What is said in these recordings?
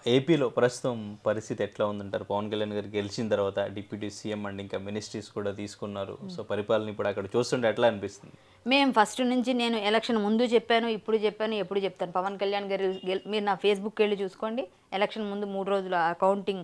ఏపీలో ప్రస్తుతం పరిస్థితి ఎట్లా ఉందంటారు పవన్ కళ్యాణ్ గారు గెలిచిన తర్వాత డిప్యూటీ సీఎం అండ్ ఇంకా మినిస్ట్రీస్ కూడా తీసుకున్నారు సో పరిపాలన ఇప్పుడు అక్కడ చూస్తుంటే ఎట్లా అనిపిస్తుంది మేము ఫస్ట్ నుంచి నేను ఎలక్షన్ ముందు చెప్పాను ఇప్పుడు చెప్పాను ఎప్పుడు చెప్తాను పవన్ కళ్యాణ్ గారు గెల్- మీరు నా ఫేస్బుక్ వెళ్ళి చూసుకోండి ఎలక్షన్ ముందు మూడు రోజులు అకౌంటింగ్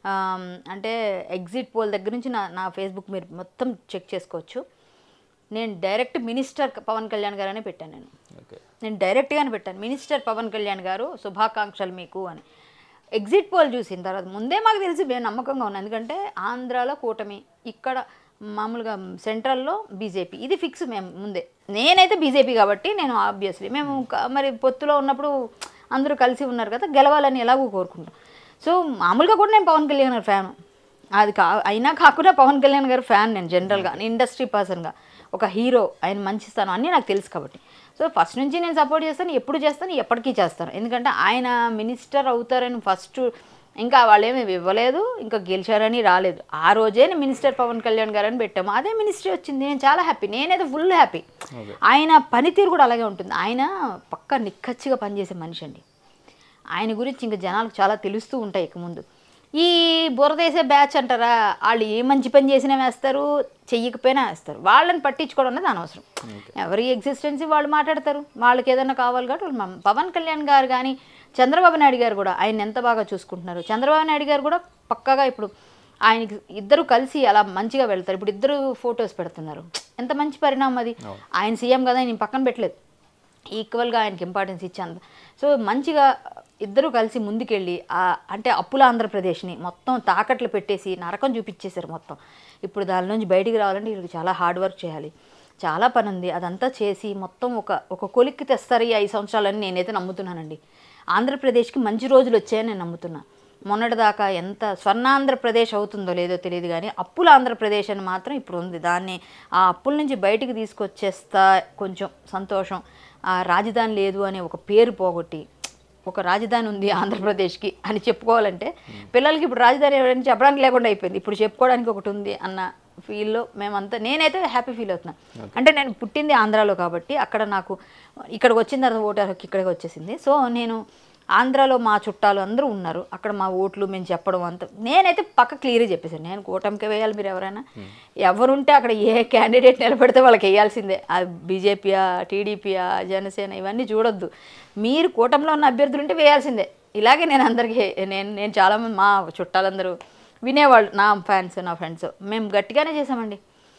అంటే ఎగ్జిట్ పోల్ దగ్గర నుంచి నా నా ఫేస్బుక్ మీరు మొత్తం చెక్ చేసుకోవచ్చు నేను డైరెక్ట్ మినిస్టర్ పవన్ కళ్యాణ్ గారనే పెట్టాను నేను ఓకే నేను డైరెక్ట్గానే పెట్టాను మినిస్టర్ పవన్ కళ్యాణ్ గారు శుభాకాంక్షలు మీకు అని ఎగ్జిట్ పోల్ చూసిన తర్వాత ముందే మాకు తెలిసి మేము నమ్మకంగా ఉన్నాం ఎందుకంటే ఆంధ్రాలో కూటమి ఇక్కడ మామూలుగా సెంట్రల్లో బీజేపీ ఇది ఫిక్స్ మేము ముందే నేనైతే బీజేపీ కాబట్టి నేను ఆబ్వియస్లీ మేము క- మరి పొత్తులో ఉన్నప్పుడు అందరూ కలిసి ఉన్నారు కదా గెలవాలని ఎలాగో కోరుకుంటాం సో మామూలుగా కూడా నేను పవన్ కళ్యాణ్ గారి ఫ్యాను అది కా అయినా కాకుండా పవన్ కళ్యాణ్ గారు ఫ్యాన్ నేను జనరల్గా ఇండస్ట్రీ పర్సన్గా ఒక హీరో ఆయన మంచి స్థానం అన్నీ నాకు తెలుసు కాబట్టి సో ఫస్ట్ నుంచి నేను సపోర్ట్ చేస్తాను ఎప్పుడు చేస్తాను ఎప్పటికీ చేస్తాను ఎందుకంటే ఆయన మినిస్టర్ అవుతారని ఫస్ట్ ఇంకా వాళ్ళేమి ఇవ్వలేదు ఇంకా గెలిచారని రాలేదు ఆ రోజే నేను మినిస్టర్ పవన్ కళ్యాణ్ గారని పెట్టాము అదే మినిస్ట్రీ వచ్చింది నేను చాలా హ్యాపీ నేనైతే ఫుల్ హ్యాపీ Okay. ఆయన పనితీరు కూడా అలాగే ఉంటుంది ఆయన పక్క నిక్కచ్చిగా పనిచేసే మనిషి అండి ఆయన గురించి ఇంకా జనాలకు చాలా తెలుస్తూ ఉంటాయి ఇక ముందు ఈ బురదేసే బ్యాచ్ అంటారా వాళ్ళు ఏ మంచి పని చేసినా వేస్తారు చెయ్యకపోయినా వేస్తారు వాళ్ళని పట్టించుకోవడం అనేది అనవసరం ఎవరి ఎగ్జిస్టెన్సీ వాళ్ళు మాట్లాడతారు వాళ్ళకి ఏదైనా కావాలి కాబట్టి వాళ్ళు మా- పవన్ కళ్యాణ్ గారు కానీ చంద్రబాబు నాయుడు గారు కూడా ఆయన ఎంత బాగా చూసుకుంటున్నారు చంద్రబాబు నాయుడు గారు కూడా పక్కాగా ఇప్పుడు ఆయనకి ఇద్దరు కలిసి అలా మంచిగా వెళ్తారు ఇప్పుడు ఇద్దరు ఫొటోస్ పెడుతున్నారు ఎంత మంచి పరిణామం అది ఆయన సీఎం కదా నేను పక్కన పెట్టలేదు ఈక్వల్గా ఆయనకి ఇంపార్టెన్స్ ఇచ్చాను సో మంచిగా ఇద్దరు కలిసి ముందుకెళ్ళి ఆ అంటే అప్పుల ఆంధ్రప్రదేశ్ని మొత్తం తాకట్లు పెట్టేసి నరకం చూపించేశారు మొత్తం ఇప్పుడు దాని నుంచి బయటికి రావాలంటే వీళ్ళకి చాలా హార్డ్ వర్క్ చేయాలి చాలా పని ఉంది అదంతా చేసి మొత్తం ఒక ఒక కొలిక్కి తెస్తారు ఈ ఐదు సంవత్సరాలని నేనైతే నమ్ముతున్నానండి ఆంధ్రప్రదేశ్కి మంచి రోజులు వచ్చాయని నేను నమ్ముతున్నా మొన్నటిదాకా ఎంత స్వర్ణాంధ్రప్రదేశ్ అవుతుందో లేదో తెలియదు కానీ అప్పుల ఆంధ్రప్రదేశ్ అని మాత్రం ఇప్పుడు ఉంది దాన్ని ఆ అప్పుల నుంచి బయటికి తీసుకొచ్చేస్తా కొంచెం సంతోషం ఆ రాజధాని లేదు అనే ఒక పేరు పోగొట్టి ఒక రాజధాని ఉంది ఆంధ్రప్రదేశ్కి అని చెప్పుకోవాలంటే పిల్లలకి ఇప్పుడు రాజధాని ఎవరైనా చెప్పడానికి లేకుండా అయిపోయింది ఇప్పుడు చెప్పుకోవడానికి ఒకటి ఉంది అన్న ఫీల్లో మేమంతా నేనైతే హ్యాపీ ఫీల్ అవుతున్నా అంటే నేను పుట్టింది ఆంధ్రాలో కాబట్టి అక్కడ నాకు ఇక్కడికి వచ్చిన తర్వాత ఓటర్ హక్కు ఇక్కడికి వచ్చేసింది సో నేను ఆంధ్రాలో మా చుట్టాలు అందరూ ఉన్నారు అక్కడ మా ఓట్లు మేము చెప్పడం అంత నేనైతే పక్క క్లియర్గా చెప్పేసాను నేను కూటమికి వేయాలి మీరు ఎవరైనా ఎవరుంటే అక్కడ ఏ క్యాండిడేట్ నిలబెడితే వాళ్ళకి వేయాల్సిందే అది బీజేపీయా టీడీపీయా జనసేన ఇవన్నీ చూడొద్దు మీరు కూటమిలో ఉన్న అభ్యర్థులు ఉంటే వేయాల్సిందే ఇలాగే నేను అందరికీ నేను నేను చాలామంది మా చుట్టాలందరూ వినేవాళ్ళు నా ఫ్యాన్స్ నా ఫ్రెండ్స్ మేము గట్టిగానే చేసామండి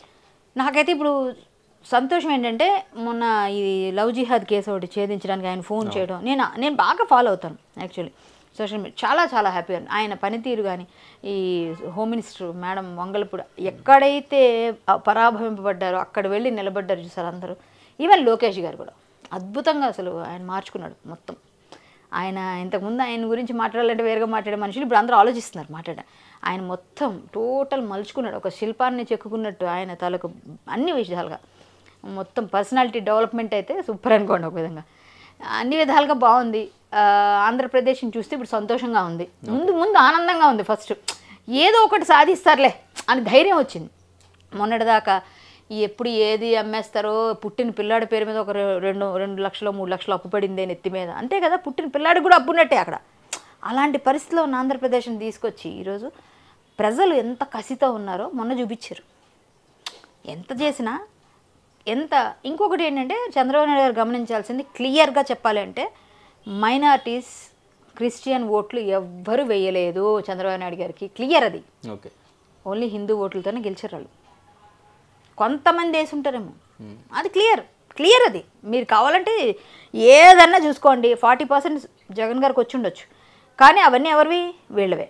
నాకైతే ఇప్పుడు సంతోషం ఏంటంటే మొన్న ఈ లవ్ జిహాద్ కేసు ఒకటి ఛేదించడానికి ఆయన ఫోన్ చేయడం నేను నేను బాగా ఫాలో అవుతాను యాక్చువల్లీ సోషల్ మీడియా చాలా చాలా హ్యాపీగా ఆయన పనితీరు కానీ ఈ హోమ్ మినిస్టర్ మేడం వంగలపూడి ఎక్కడైతే పరాభవింపబడ్డారో అక్కడ వెళ్ళి నిలబడ్డారు చూసారు అందరూ ఈవెన్ లోకేష్ గారు కూడా అద్భుతంగా అసలు ఆయన మార్చుకున్నాడు మొత్తం ఆయన ఇంతకుముందు ఆయన గురించి మాట్లాడాలంటే వేరుగా మాట్లాడే మనుషులు ఇప్పుడు అందరూ ఆలోచిస్తున్నారు మాట్లాడ ఆయన మొత్తం టోటల్ మలుచుకున్నాడు ఒక శిల్పాన్ని చెక్కుకున్నట్టు ఆయన తాలూకు అన్ని విషయాలుగా మొత్తం పర్సనాలిటీ డెవలప్మెంట్ అయితే సూపర్ అనుకోండి ఒక విధంగా అన్ని విధాలుగా బాగుంది ఆ, ఆంధ్రప్రదేశ్ని చూస్తే ఇప్పుడు సంతోషంగా ఉంది ముందు ముందు ఆనందంగా ఉంది ఫస్ట్ ఏదో ఒకటి సాధిస్తారులే అని ధైర్యం వచ్చింది మొన్నటిదాకా ఈ ఎప్పుడు ఏది అమ్మేస్తారో పుట్టిన పిల్లాడి పేరు మీద ఒక రె- రెండు రెండు లక్షలు మూడు లక్షలు అప్పు పడిందే నెత్తి మీద అంతే కదా పుట్టిన పిల్లాడికి కూడా అప్పున్నట్టే అక్కడ అలాంటి పరిస్థితిలో ఉన్న ఆంధ్రప్రదేశ్ని తీసుకొచ్చి ఈరోజు ప్రజలు ఎంత కసితో ఉన్నారో మొన్న చూపించారు ఎంత చేసినా ఎంత ఇంకొకటి ఏంటంటే చంద్రబాబు నాయుడు గారు గమనించాల్సింది క్లియర్గా చెప్పాలి అంటే మైనార్టీస్ క్రిస్టియన్ ఓట్లు ఎవ్వరు వేయలేదు చంద్రబాబు నాయుడు గారికి క్లియర్ అది ఓకే ఓన్లీ హిందూ ఓట్లతోనే గెలిచారు వాళ్ళు కొంతమంది వేసి ఉంటారేమో అది క్లియర్ క్లియర్ అది మీరు కావాలంటే ఏదన్నా చూసుకోండి ఫార్టీ పర్సెంట్ జగన్ గారికి వచ్చి ఉండొచ్చు కానీ అవన్నీ ఎవరివి వీళ్ళవే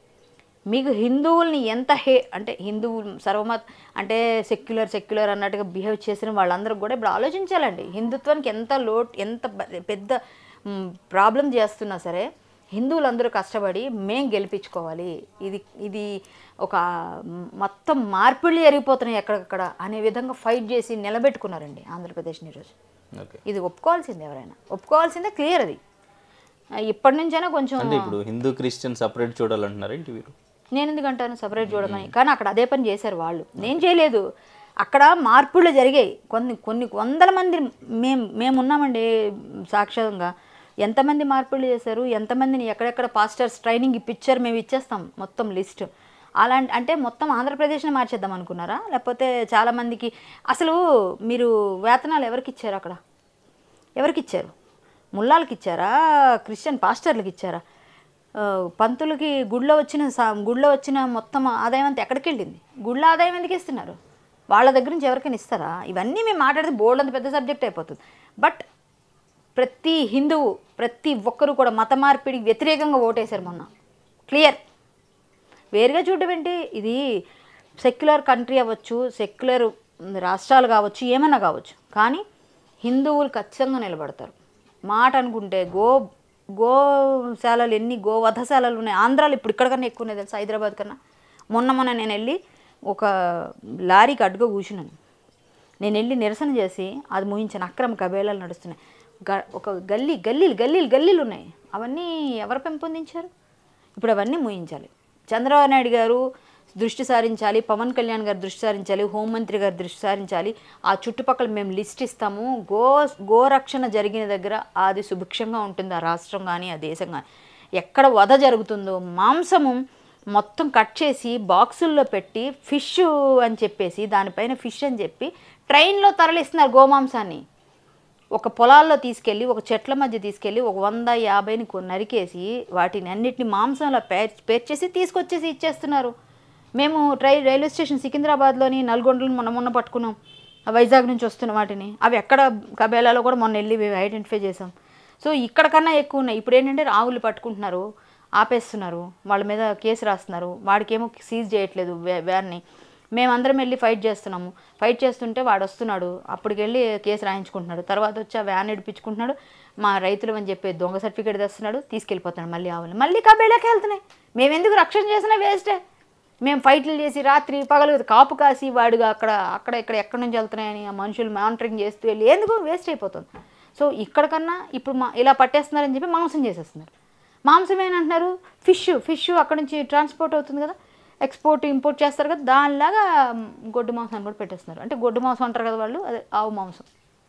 మీకు హిందువుల్ని ఎంత హే అంటే హిందువులు సర్వమత అంటే సెక్యులర్ సెక్యులర్ అన్నట్టుగా బిహేవ్ చేసిన వాళ్ళందరూ కూడా ఇప్పుడు ఆలోచించాలండి హిందుత్వానికి ఎంత లోట్ ఎంత బ- పెద్ద ప్రాబ్లం చేస్తున్నా సరే హిందువులందరూ కష్టపడి మేం గెలిపించుకోవాలి ఇది ఇది ఒక మ్, మొత్తం మార్పిళ్ళు జరిగిపోతున్నాయి ఎక్కడికక్కడ అనే విధంగా ఫైట్ చేసి నిలబెట్టుకున్నారండి ఆంధ్రప్రదేశ్ని ఈరోజు ఓకే ఇది ఒప్పుకోవాల్సిందే ఎవరైనా ఒప్పుకోవాల్సిందే క్లియర్ అది ఆ, ఇప్పటి నుంచైనా కొంచెం అంటే ఇప్పుడు హిందూ క్రిస్టియన్ సపరేట్ చూడాలంటున్నారు ఏంటి వీరు నేను ఎందుకంటాను సపరేట్ చూడమని కానీ అక్కడ అదే పని చేశారు వాళ్ళు నేను చేయలేదు అక్కడ మార్పులు జరిగాయి కొన్ని కొన్ని వందల మంది మేము మేము ఉన్నామండి సాక్ష్యంగా ఎంతమంది మార్పులు చేశారు ఎంతమందిని ఎక్కడెక్కడ పాస్టర్స్ ట్రైనింగ్ ఇప్పించారు మేము ఇచ్చేస్తాం మొత్తం లిస్ట్ అలాంటి అంటే మొత్తం ఆంధ్రప్రదేశ్ని మార్చేద్దాం అనుకున్నారా లేకపోతే చాలామందికి అసలు మీరు వేతనాలు ఎవరికి ఇచ్చారు అక్కడ ఎవరికి ఇచ్చారు ముల్లాలకి ఇచ్చారా క్రిస్టియన్ పాస్టర్లకు ఇచ్చారా ఆ, పంతులకి గుళ్ళో వచ్చిన సా- గుళ్ళో వచ్చిన మొత్తం ఆదాయం అంతా ఎక్కడికి వెళ్ళింది గుళ్ళ ఆదాయం ఎందుకు ఇస్తున్నారు వాళ్ళ దగ్గర నుంచి ఎవరికైనా ఇస్తారా ఇవన్నీ మేము మాట్లాడితే బోల్డ్ అంత పెద్ద సబ్జెక్ట్ అయిపోతుంది బట్ ప్రతి హిందువు ప్రతి ఒక్కరు కూడా మత మార్పిడికి వ్యతిరేకంగా ఓటేశారు మొన్న క్లియర్ వేరుగా చూడడం ఏంటి ఇది సెక్యులర్ కంట్రీ అవ్వచ్చు సెక్యులర్ రాష్ట్రాలు కావచ్చు ఏమన్నా కావచ్చు కానీ హిందువులు ఖచ్చితంగా నిలబడతారు మాట అనుకుంటే గో గోశాలలు ఎన్ని గోవధశాలలు ఉన్నాయి ఆంధ్రాలో ఇప్పుడు ఇక్కడ కన్నా ఎక్కువ ఉన్నాయి తెలుసా హైదరాబాద్ కన్నా మొన్న మొన్న నేను వెళ్ళి ఒక లారీకి అడ్డుగా కూర్చున్నాను నేను వెళ్ళి నిరసన చేసి అది ముగించిన అక్రమ కబేళాలు నడుస్తున్నాయి గ ఒక గల్లీ గల్లీలు గల్లీలు గల్లీలు ఉన్నాయి అవన్నీ ఎవరు పెంపొందించారు ఇప్పుడు అవన్నీ ముయించాలి చంద్రబాబు నాయుడు గారు దృష్టి సారించాలి పవన్ కళ్యాణ్ గారు దృష్టి సారించాలి హోంమంత్రి గారు దృష్టి సారించాలి ఆ చుట్టుపక్కల మేము లిస్ట్ ఇస్తాము గో గోరక్షణ జరిగిన దగ్గర అది సుభిక్షంగా ఉంటుంది ఆ రాష్ట్రం కానీ ఆ దేశం కానీ ఎక్కడ వధ జరుగుతుందో మాంసము మొత్తం కట్ చేసి బాక్సుల్లో పెట్టి ఫిష్ అని చెప్పేసి దానిపైన ఫిష్ అని చెప్పి ట్రైన్లో తరలిస్తున్నారు గోమాంసాన్ని ఒక పొలాల్లో తీసుకెళ్ళి ఒక చెట్ల మధ్య తీసుకెళ్ళి ఒక వంద యాభైని కొ- నరికేసి వాటిని అన్నిటిని మాంసంలో పేర్ పేర్చేసి తీసుకొచ్చేసి ఇచ్చేస్తున్నారు మేము ట్రై రైల్వే స్టేషన్ సికింద్రాబాద్లోని నల్గొండలో మొన్న మొన్న పట్టుకున్నాం ఆ వైజాగ్ నుంచి వస్తున్న వాటిని అవి ఎక్కడ కబేలాలో కూడా మొన్న వెళ్ళి మేము ఐడెంటిఫై చేసాం సో ఇక్కడ కన్నా ఎక్కువ ఉన్నాయి ఇప్పుడు ఏంటంటే ఆవులు పట్టుకుంటున్నారు ఆపేస్తున్నారు వాళ్ళ మీద కేసు రాస్తున్నారు వాడికేమో సీజ్ చేయట్లేదు వ్యా- వ్యాన్ని మేమందరం వెళ్ళి ఫైట్ చేస్తున్నాము ఫైట్ చేస్తుంటే వాడు వస్తున్నాడు అప్పటికి వెళ్ళి కేసు రాయించుకుంటున్నాడు తర్వాత వచ్చి ఆ వ్యాన్ ఇడిపించుకుంటున్నాడు మా రైతులు అని చెప్పి దొంగ సర్టిఫికేట్ తెస్తున్నాడు తీసుకెళ్ళిపోతున్నాడు మళ్ళీ ఆవులు మళ్ళీ కబేళాకి వెళ్తున్నాయి మేము ఎందుకు రక్షణ చేసినా వేస్టే మేము ఫైట్లు చేసి రాత్రి పగలు కాపు కాసి వాడుగా అక్కడ అక్కడ ఇక్కడ ఎక్కడి నుంచి వెళ్తున్నాయని ఆ మనుషులు మానిటరింగ్ చేస్తూ వెళ్ళి ఎందుకు వేస్ట్ అయిపోతుంది సో ఇక్కడ కన్నా ఇప్పుడు మా ఇలా పట్టేస్తున్నారని చెప్పి మాంసం చేసేస్తున్నారు మాంసం ఏంటంటున్నారు ఫిష్ ఫిష్ అక్కడ నుంచి ట్రాన్స్పోర్ట్ అవుతుంది కదా ఎక్స్పోర్ట్ ఇంపోర్ట్ చేస్తారు కదా దానిలాగా గొడ్డు మాంసాన్ని కూడా పెట్టేస్తున్నారు అంటే గొడ్డు మాంసం అంటారు కదా వాళ్ళు అదే ఆవు మాంసం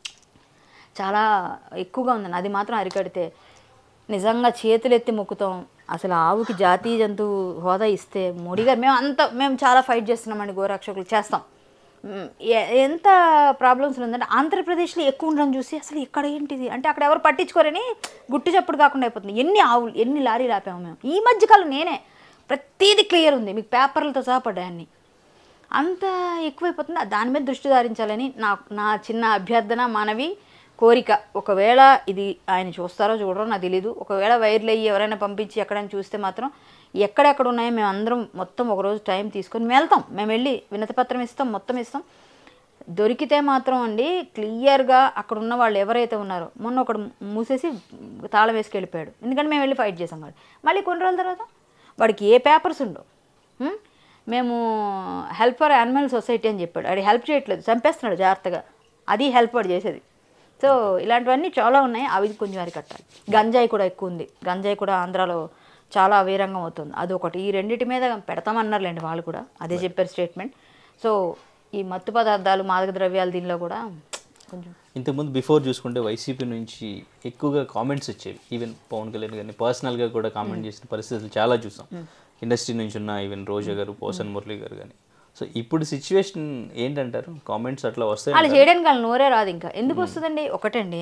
చాలా ఎక్కువగా ఉందండి అది మాత్రం అరికడితే నిజంగా చేతులెత్తి మొక్కుతాం అసలు ఆవుకి జాతీయ జంతువు హోదా ఇస్తే మోడీ గారు మేము అంత మేము చాలా ఫైట్ చేస్తున్నామండి గోరక్షకులు చేస్తాం మ్, ఎ- ఎంత ప్రాబ్లమ్స్ ఉందంటే ఆంధ్రప్రదేశ్లో ఎక్కువ ఉండడం చూసి అసలు ఇక్కడ ఏంటిది అంటే అక్కడ ఎవరు పట్టించుకోరని గుట్టు చప్పుడు కాకుండా అయిపోతుంది ఎన్ని ఆవులు ఎన్ని లారీలు ఆపాము మేము ఈ మధ్యకాలం నేనే ప్రతిదీ క్లియర్ ఉంది మీకు పేపర్లతో సహా పడ్డాయన్ని అంత ఎక్కువైపోతుంది దాని మీద దృష్టి సారించాలని నా నా చిన్న అభ్యర్థన మనవి కోరిక ఒకవేళ ఇది ఆయన చూస్తారో చూడరో నాకు తెలీదు ఒకవేళ వైర్లు అయ్యి ఎవరైనా పంపించి ఎక్కడైనా చూస్తే మాత్రం ఎక్కడెక్కడ ఉన్నాయో మేము అందరం మొత్తం ఒకరోజు టైం తీసుకొని మేము వెళ్తాం మేము వెళ్ళి వినతిపత్రం ఇస్తాం మొత్తం ఇస్తాం దొరికితే మాత్రం అండి క్లియర్గా అక్కడ ఉన్న వాళ్ళు ఎవరైతే ఉన్నారో మొన్న ఒకడు మూసేసి తాళం వేసుకు వెళ్ళిపోయాడు ఎందుకంటే మేము వెళ్ళి ఫైట్ చేసాం కాబట్టి మళ్ళీ కొన్ని రోజుల తర్వాత వాడికి ఏ పేపర్స్ ఉండవు ఉం? మేము హెల్ప్ ఫర్ యానిమల్ సొసైటీ అని చెప్పాడు అది హెల్ప్ చేయట్లేదు చంపేస్తున్నాడు జాగ్రత్తగా అది హెల్ప్ వాడు చేసేది సో ఇలాంటివన్నీ చాలా ఉన్నాయి అవి కొంచెం అరికట్టాలి గంజాయి కూడా ఎక్కువ ఉంది గంజాయి కూడా ఆంధ్రాలో చాలా వీరంగం అవుతుంది అది ఒకటి ఈ రెండింటి మీద పెడతామన్నారులేండి వాళ్ళు కూడా అదే చెప్పారు స్టేట్మెంట్ సో ఈ మత్తు పదార్థాలు మాదక ద్రవ్యాలు దీనిలో కూడా కొంచెం ఇంతకుముందు బిఫోర్ చూసుకుంటే వైసీపీ నుంచి ఎక్కువగా కామెంట్స్ వచ్చేవి ఈవెన్ పవన్ కళ్యాణ్ గారిని పర్సనల్గా కూడా కామెంట్ చేసిన పరిస్థితులు చాలా చూసాం ఇండస్ట్రీ నుంచి ఉన్న ఈవెన్ రోజా గారు పోసన్ మురళి గారు కానీ సో ఇప్పుడు సిచ్యువేషన్ ఏంటంటారు కామెంట్స్ అట్లా వస్తాయి వాళ్ళు చేయడానికి వాళ్ళు నోరే రాదు ఇంకా ఎందుకు వస్తుందండి ఒకటండి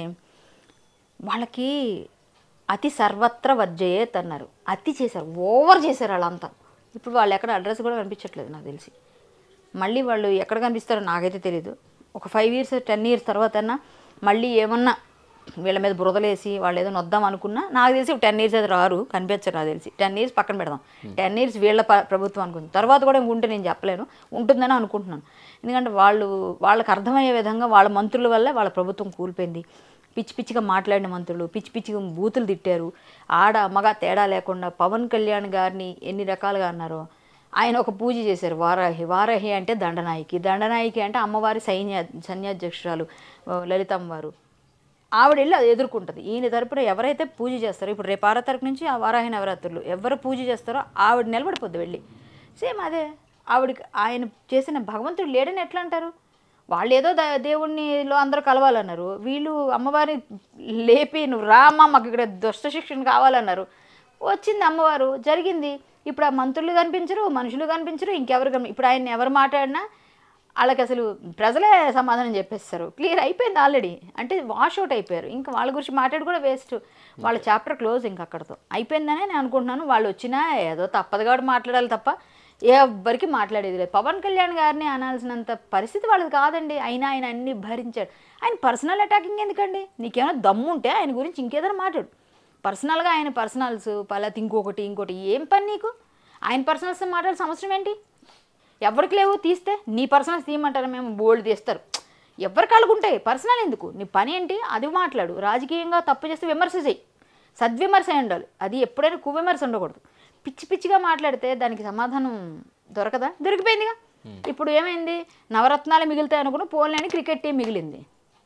వాళ్ళకి అతి సర్వత్ర వర్జయేత్ అన్నారు అతి చేశారు ఓవర్ చేశారు వాళ్ళంతా ఇప్పుడు వాళ్ళు ఎక్కడ అడ్రస్ కూడా కనిపించట్లేదు నాకు తెలిసి మళ్ళీ వాళ్ళు ఎక్కడ కనిపిస్తారో నాకైతే తెలియదు ఒక ఫైవ్ ఇయర్స్ టెన్ ఇయర్స్ తర్వాత అన్నా మళ్ళీ ఏమన్నా వీళ్ళ మీద బురదలేసి వాళ్ళు ఏదో వద్దాం అనుకున్నా నాకు తెలిసి టెన్ ఇయర్స్ అయితే రారు కనిపించరు నాకు తెలిసి టెన్ ఇయర్స్ పక్కన పెడదాం టెన్ ఇయర్స్ వీళ్ళ ప- ప్రభుత్వం అనుకుంది తర్వాత కూడా ఉంటే నేను చెప్పలేను ఉంటుందని అనుకుంటున్నాను ఎందుకంటే వాళ్ళు వాళ్ళకి అర్థమయ్యే విధంగా వాళ్ళ మంత్రుల వల్లే వాళ్ళ ప్రభుత్వం కూలిపోయింది పిచ్చి పిచ్చిగా మాట్లాడిన మంత్రులు పిచ్చి పిచ్చిగా బూతులు తిట్టారు ఆడ మగ తేడా లేకుండా పవన్ కళ్యాణ్ గారిని ఎన్ని రకాలుగా అన్నారో ఆయన ఒక పూజ చేశారు వారాహి వారాహి అంటే దండనాయకి దండనాయకి అంటే అమ్మవారి సైన్య సైన్యాధ్యక్షురాలు ఆ, లలితమ్మ వారు ఆవిడ వెళ్ళి అది ఎదుర్కొంటుంది ఈయన తరపున ఎవరైతే పూజ చేస్తారో ఇప్పుడు రేపు ఆరో తరపు నుంచి ఆ వారాహి నవరాత్రులు ఎవరు పూజ చేస్తారో ఆవిడ నిలబడిపోద్ది వెళ్ళి సేమ్ అదే ఆవిడకి ఆయన చేసిన భగవంతుడు లేడని ఎట్లా అంటారు వాళ్ళు ఏదో ద- దేవుణ్ణిలో అందరూ కలవాలన్నారు వీళ్ళు అమ్మవారి లేపి నువ్వు రా అమ్మ మాకు ఇక్కడ దుష్ట శిక్షణ కావాలన్నారు వచ్చింది అమ్మవారు జరిగింది ఇప్పుడు ఆ మంత్రులు కనిపించరు మనుషులు కనిపించరు ఇంకెవరు కనిపి ఇప్పుడు ఆయన ఎవరు మాట్లాడినా వాళ్ళకి అసలు ప్రజలే సమాధానం చెప్పేస్తారు క్లియర్ అయిపోయింది ఆల్రెడీ అంటే వాష్ అవుట్ అయిపోయారు ఇంకా వాళ్ళ గురించి మాట్లాడి కూడా వేస్ట్ వాళ్ళ చాప్టర్ క్లోజ్ ఇంకా అక్కడతో అయిపోయిందనే నేను అనుకుంటున్నాను వాళ్ళు వచ్చినా ఏదో తప్పదు కాబట్టి మాట్లాడాలి తప్ప ఎవ్వరికి మాట్లాడేది లేదు పవన్ కళ్యాణ్ గారిని అనాల్సినంత పరిస్థితి వాళ్ళది కాదండి అయినా ఆయన అన్ని భరించాడు ఆయన పర్సనల్ అటాకింగ్ ఎందుకండి నీకేమైనా దమ్ము ఉంటే ఆయన గురించి ఇంకేదైనా మాట్లాడు పర్సనల్గా ఆయన పర్సనల్స్ పలాతి ఇంకొకటి ఇంకోటి ఏం పని నీకు ఆయన పర్సనల్స్ మాట్లాడే అవసరం ఏంటి ఎవరికి లేవు తీస్తే నీ పర్సనల్స్ తీయమంటారు మేము బోల్డ్ తీస్తారు ఎవరికి అడుగుంటాయి పర్సనల్ ఎందుకు నీ పని ఏంటి అది మాట్లాడు రాజకీయంగా తప్పు చేస్తే విమర్శ చేయి సద్విమర్శ అయి ఉండాలి అది ఎప్పుడైనా కువిమర్శ ఉండకూడదు పిచ్చి పిచ్చిగా మాట్లాడితే దానికి సమాధానం దొరకదా దొరికిపోయిందిగా ఇప్పుడు ఏమైంది నవరత్నాలు మిగులుతాయి అనుకున్న పోలేని క్రికెట్ టీం మిగిలింది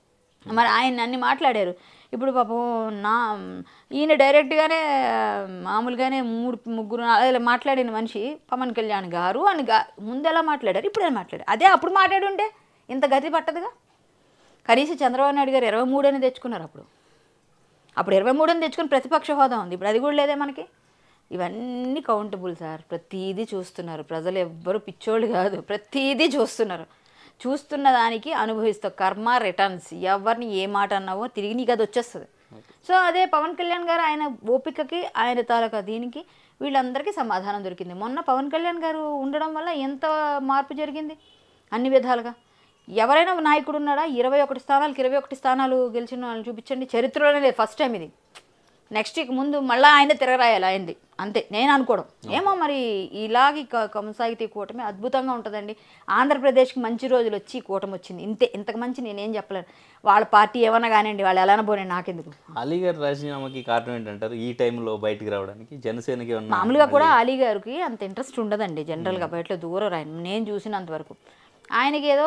మరి ఆయన అన్ని మాట్లాడారు ఇప్పుడు పాపం నా ఈయన డైరెక్ట్గానే మామూలుగానే మూడు ముగ్గురు అలా మాట్లాడిన మనిషి పవన్ కళ్యాణ్ గారు అని గా ముందు ఎలా మాట్లాడారు ఇప్పుడు ఎలా మాట్లాడారు అదే అప్పుడు మాట్లాడుంటే ఇంత గతి పట్టదుగా కనీసం చంద్రబాబు నాయుడు గారు ఇరవై మూడు అని తెచ్చుకున్నారు అప్పుడు అప్పుడు ఇరవై మూడు అని తెచ్చుకుని ప్రతిపక్ష హోదా ఉంది ఇప్పుడు అది కూడా లేదే మనకి ఇవన్నీ కౌంటబుల్ సార్ ప్రతిదీ చూస్తున్నారు ప్రజలు ఎవ్వరు పిచ్చోళ్ళు కాదు ప్రతిదీ చూస్తున్నారు చూస్తున్న దానికి అనుభవిస్తావు కర్మ రిటర్న్స్ ఎవరిని ఏ మాట అన్నావో తిరిగి నీకు అది వచ్చేస్తుంది సో అదే పవన్ కళ్యాణ్ గారు ఆయన ఓపికకి ఆయన తాలూకా దీనికి వీళ్ళందరికీ సమాధానం దొరికింది మొన్న పవన్ కళ్యాణ్ గారు ఉండడం వల్ల ఎంత మార్పు జరిగింది అన్ని విధాలుగా ఎవరైనా నాయకుడు ఉన్నాడా ఇరవై ఒకటి స్థానాలకు ఇరవై ఒకటి స్థానాలు గెలిచిన వాళ్ళని చూపించండి చరిత్రలోనే లేదు ఫస్ట్ టైం ఇది నెక్స్ట్ ఇక ముందు మళ్ళీ ఆయన తిరగరాయాలి ఆయనది అంతే నేను అనుకోవడం ఏమో మరి ఇలాగే క- కొనసాగితే ఈ కూటమి అద్భుతంగా ఉంటుందండి ఆంధ్రప్రదేశ్కి మంచి రోజులు వచ్చి ఈ కూటమి వచ్చింది ఇంతే ఇంతకు మంచి నేనేం చెప్పలేను వాళ్ళ పార్టీ ఏమన్నా కానివ్వండి వాళ్ళు ఎలా పోనీ నాకెందుకు అలీ గారి రాజీనామాకి కారణం ఏంటంటారు ఈ టైంలో బయటికి రావడానికి జనసేనకి ఏమన్నా మామూలుగా కూడా అలీ గారికి అంత ఇంట్రెస్ట్ ఉండదండి జనరల్గా బయటలో దూరం ఆయన నేను చూసినంత వరకు ఆయనకి ఏదో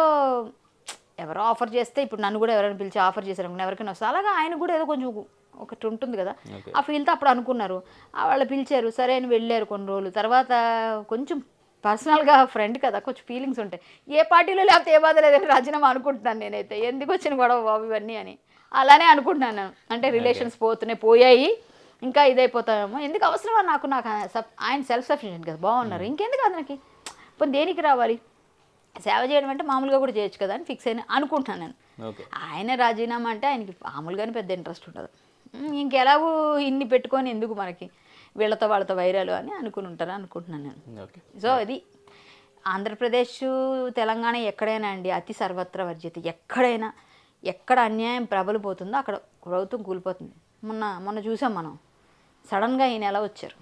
ఎవరో ఆఫర్ చేస్తే ఇప్పుడు నన్ను కూడా ఎవరైనా పిలిచి ఆఫర్ చేశారు అనుకున్నా ఎవరికైనా వస్తే అలాగా ఆయన కూడా ఏదో కొంచెం ఒకటి ఉంటుంది కదా Okay. ఆ ఫీల్తో అప్పుడు అనుకున్నారు ఆ వాళ్ళు పిలిచారు సరే అని వెళ్ళారు కొన్ని రోజులు తర్వాత కొంచెం పర్సనల్గా ఫ్రెండ్ కదా కొంచెం ఫీలింగ్స్ ఉంటాయి ఏ పార్టీలో లేకపోతే ఏ బాధ లేదని రాజీనామా అనుకుంటున్నాను నేనైతే ఎందుకు వచ్చిన గొడవ బాబు ఇవన్నీ అని అలానే అనుకుంటున్నాను నేను. అంటే రిలేషన్స్ పోతున్నాయి పోయాయి ఇంకా ఇదైపోతామేమో ఎందుకు అవసరమా నాకు నాకు ఆయన సఫ్- ఆయన సెల్ఫ్ సఫిషియెంట్ కదా బాగున్నారు ఇంకెందుకు అతనికి పోనీ దేనికి రావాలి సేవ చేయడం అంటే మామూలుగా కూడా చేయొచ్చు కదా అని ఫిక్స్ అయిన అనుకుంటున్నాను నేను ఓకే ఆయన రాజీనామా అంటే ఆయనకి మామూలుగానే పెద్ద ఇంట్రెస్ట్ ఉండదు ఉమ్, ఇంకెలాగూ ఇన్ని పెట్టుకొని ఎందుకు మనకి వీళ్ళతో వాళ్ళతో వైరాలు అని అనుకుని ఉంటారు అనుకుంటున్నాను నేను ఓకే సో ఇది ఆంధ్రప్రదేశ్ తెలంగాణ ఎక్కడైనా అండి అతి సర్వత్ర వర్జిత ఎక్కడైనా ఎక్కడ అన్యాయం ప్రబలిపోతుందో అక్కడ ప్రభుత్వం కూలిపోతుంది మొన్న మొన్న చూసాం మనం సడన్గా ఈయన ఎలా వచ్చారు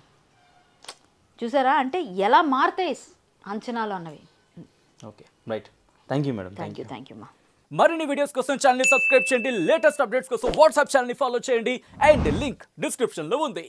చూసారా అంటే ఎలా మారుతాయి అంచనాలు అన్నవి okay right thank you madam thank you thank you మా మరిన్ని వీడియోస్ కోసం ఛానల్ సబ్స్క్రైబ్ చేయండి లేటెస్ట్ అప్డేట్స్ కోసం వాట్సాప్ ఛానల్ ఫాలో చేయండి అండ్ లింక్ డిస్క్రిప్షన్ లో ఉంది